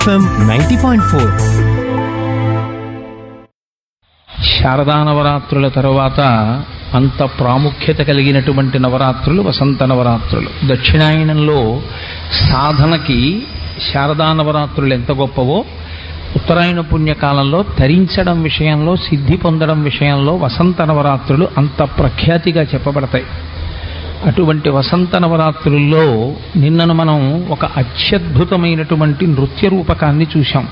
FM ninety point four Sharada నవరాత్రుల తరువాత అంత ప్రాముఖ్యత కలిగినటువంటి నవరాత్రులు వసంత నవరాత్రులు దక్షిణాయనంలో సాధనకి శారదా నవరాత్రులు ఎంత గొప్పవో ఉత్తరాయణ పుణ్యకాలంలో తరించడం విషయంలో సిద్ధి పొందడం విషయంలో వసంత నవరాత్రులు అంత ప్రఖ్యాతిగా చెప్పబడతాయి అటువంటి వసంత నవరాత్రుల్లో నిన్నను మనం ఒక అత్యద్భుతమైనటువంటి నృత్య రూపకాన్ని చూశాం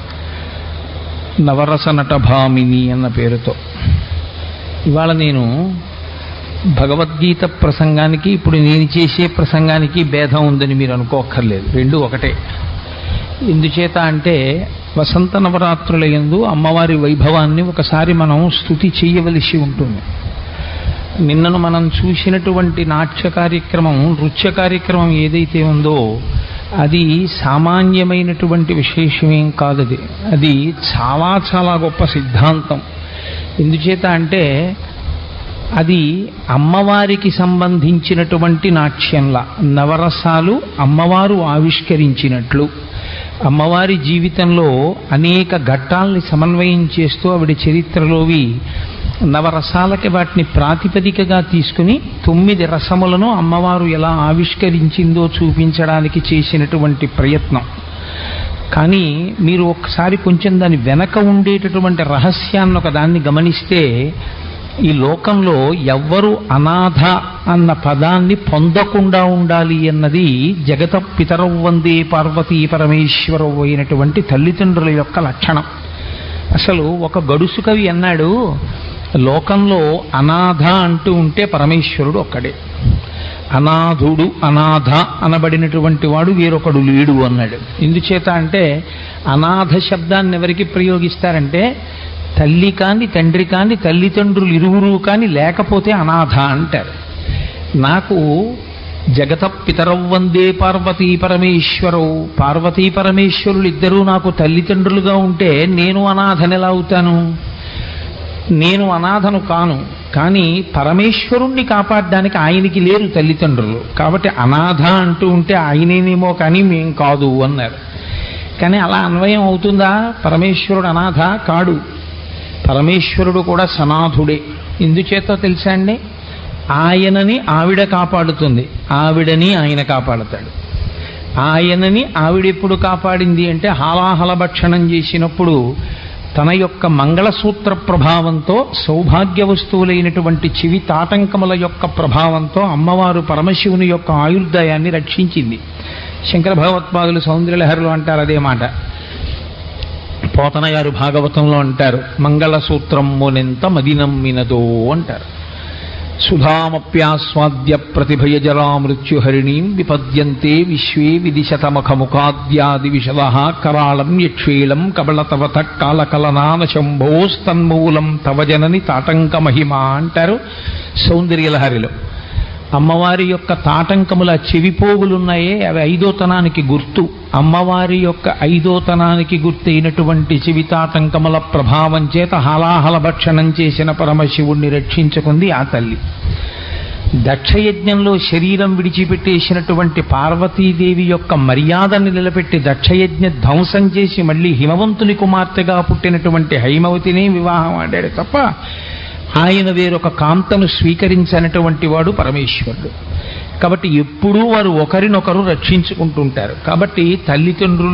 నవరస నటభామిని అన్న పేరుతో ఇవాళ నేను భగవద్గీత ప్రసంగానికి ఇప్పుడు నేను చేసే ప్రసంగానికి భేదం ఉందని మీరు అనుకోక్కర్లేదు రెండు ఒకటే ఎందుచేత అంటే వసంత నవరాత్రుల యందు అమ్మవారి వైభవాన్ని ఒకసారి మనం స్థుతి చేయవలసి ఉంటుంది నిన్నను మనం చూసినటువంటి నాట్య కార్యక్రమం నృత్య కార్యక్రమం ఏదైతే ఉందో అది సామాన్యమైనటువంటి విశేషమేం కాదు అది అది చాలా చాలా గొప్ప సిద్ధాంతం ఎందుచేత అంటే అది అమ్మవారికి సంబంధించినటువంటి నాట్యంలా నవరసాలు అమ్మవారు ఆవిష్కరించినట్లు అమ్మవారి జీవితంలో అనేక ఘట్టాల్ని సమన్వయం చేస్తూ ఆవిడ చరిత్రలోవి నవరసాలకి వాటిని ప్రాతిపదికగా తీసుకుని తొమ్మిది రసములను అమ్మవారు ఎలా ఆవిష్కరించిందో చూపించడానికి చేసినటువంటి ప్రయత్నం కానీ మీరు ఒకసారి కొంచెం దాని వెనక ఉండేటటువంటి రహస్యాన్ని ఒక దాన్ని గమనిస్తే ఈ లోకంలో ఎవ్వరు అనాథ అన్న పదాన్ని పొందకుండా ఉండాలి అన్నది జగత పితరవు వందే పార్వతీ పరమేశ్వరవు అయినటువంటి తల్లిదండ్రుల యొక్క లక్షణం అసలు ఒక గడుసు కవి అన్నాడు లోకంలో అనాథ అంటూ ఉంటే పరమేశ్వరుడు ఒక్కడే అనాథుడు అనాథ అనబడినటువంటి వాడు వేరొకడు లేడు అన్నాడు ఎందుచేత అంటే అనాథ శబ్దాన్ని ఎవరికి ప్రయోగిస్తారంటే తల్లి కాని తండ్రి కాని తల్లిదండ్రులు ఇరువురు కాని లేకపోతే అనాథ అంటారు నాకు జగత పితరవ్వందే పార్వతీ పరమేశ్వరవు పార్వతీ పరమేశ్వరులు ఇద్దరూ నాకు తల్లిదండ్రులుగా ఉంటే నేను అనాథనెలా అవుతాను నేను అనాథను కాను కానీ పరమేశ్వరుణ్ణి కాపాడడానికి ఆయనకి లేరు తల్లిదండ్రులు కాబట్టి అనాథ అంటూ ఉంటే ఆయనేనేమో కానీ మేం కాదు అన్నారు కానీ అలా అన్వయం అవుతుందా పరమేశ్వరుడు అనాథ కాడు పరమేశ్వరుడు కూడా సనాథుడే ఎందుచేతో తెలుసా అండి ఆయనని ఆవిడ కాపాడుతుంది ఆవిడని ఆయన కాపాడతాడు ఆయనని ఆవిడెప్పుడు కాపాడింది అంటే హాలాహల భక్షణం చేసినప్పుడు తన యొక్క మంగళసూత్ర ప్రభావంతో సౌభాగ్య వస్తువులైనటువంటి చెవి తాటంకముల యొక్క ప్రభావంతో అమ్మవారు పరమశివుని యొక్క ఆయుర్దాయాన్ని రక్షించింది శంకర భగవత్పాదులు సౌందర్యలహరులు అంటారు అదే మాట పోతన గారు భాగవతంలో అంటారు మంగళసూత్రం మునెంత మదినమ్మినదో అంటారు సుధామప్యాస్వాద్య ప్రతిభయజరా మృత్యుహరిణీం విపద్యంతే విశ్వే విదిశతమఖముఖాద్యాది విశద కరాళం యక్షేళం కబళతవత కాలకలనాన శంభోస్తన్మూలం తవ జనని తాటంక మహిమ అంటారు సౌందర్యలహరిలో అమ్మవారి యొక్క తాటంకముల చెవిపోగులున్నాయే అవి ఐదోతనానికి గుర్తు అమ్మవారి యొక్క ఐదోతనానికి గుర్తైనటువంటి చెవి తాటంకముల ప్రభావం చేత హలాహల భక్షణం చేసిన పరమశివుణ్ణి రక్షించుకుంది ఆ తల్లి దక్షయజ్ఞంలో శరీరం విడిచిపెట్టేసినటువంటి పార్వతీదేవి యొక్క మర్యాదను నిలబెట్టి దక్షయజ్ఞ ధ్వంసం చేసి మళ్ళీ హిమవంతుని కుమార్తెగా పుట్టినటువంటి హైమవతిని వివాహం ఆడాడు తప్ప ఆయన వేరొక కాంతను స్వీకరించినటువంటి వాడు పరమేశ్వరుడు కాబట్టి ఎప్పుడూ వారు ఒకరినొకరు రక్షించుకుంటుంటారు కాబట్టి తల్లిదండ్రులు